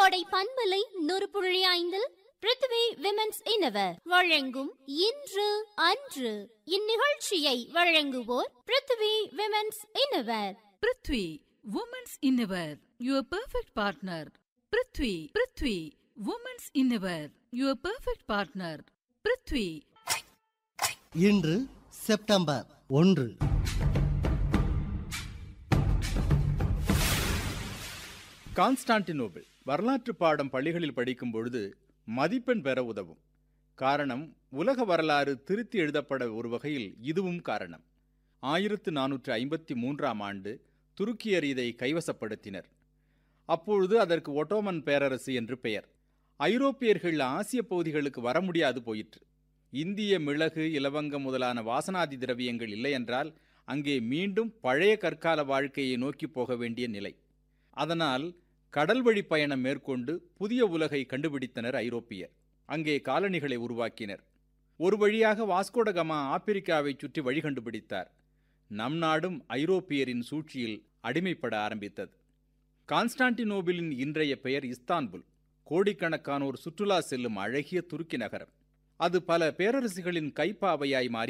கோடை பண்பலை நூறு புள்ளி ஐந்தில் பிருத்வி விமென்ஸ் இனவர் வழங்கும் இன்று அன்று இந்நிகழ்ச்சியை வழங்குவோர் Prithvi women's innerwear Prithvi women's innerwear your perfect partner Prithvi Prithvi women's innerwear your perfect partner Prithvi இன்று செப்டம்பர் ஒன்று கான்ஸ்டான்டினோபிள் வரலாற்று பாடம் பள்ளிகளில் படிக்கும் பொழுது மதிப்பெண் பெற உதவும் காரணம் உலக வரலாறு திருத்தி எழுதப்பட ஒரு வகையில் இதுவும் காரணம் ஆயிரத்து நானூற்று ஐம்பத்தி மூன்றாம் ஆண்டு துருக்கியர் இதை கைவசப்படுத்தினர் அப்பொழுது அதற்கு ஒட்டோமன் பேரரசு என்று பெயர் ஐரோப்பியர்கள் ஆசிய பகுதிகளுக்கு வர முடியாது போயிற்று இந்திய மிளகு இலவங்கம் முதலான வாசனாதி திரவியங்கள் இல்லையென்றால் அங்கே மீண்டும் பழைய கற்கால வாழ்க்கையை நோக்கி போக வேண்டிய நிலை அதனால் கடல் வழி பயணம் மேற்கொண்டு புதிய உலகை கண்டுபிடித்தனர் ஐரோப்பியர் அங்கே காலனிகளை உருவாக்கினர் ஒரு வழியாக வாஸ்கோடகமா ஆப்பிரிக்காவை சுற்றி வழி கண்டுபிடித்தார் நம் நாடும் ஐரோப்பியரின் சூழ்ச்சியில் அடிமைப்பட ஆரம்பித்தது கான்ஸ்டான்டினோபிளின் இன்றைய பெயர் இஸ்தான்புல் கோடிக்கணக்கானோர் சுற்றுலா செல்லும் அழகிய துருக்கி நகரம் அது பல பேரரசுகளின் கைப்பாவையாய் மாறி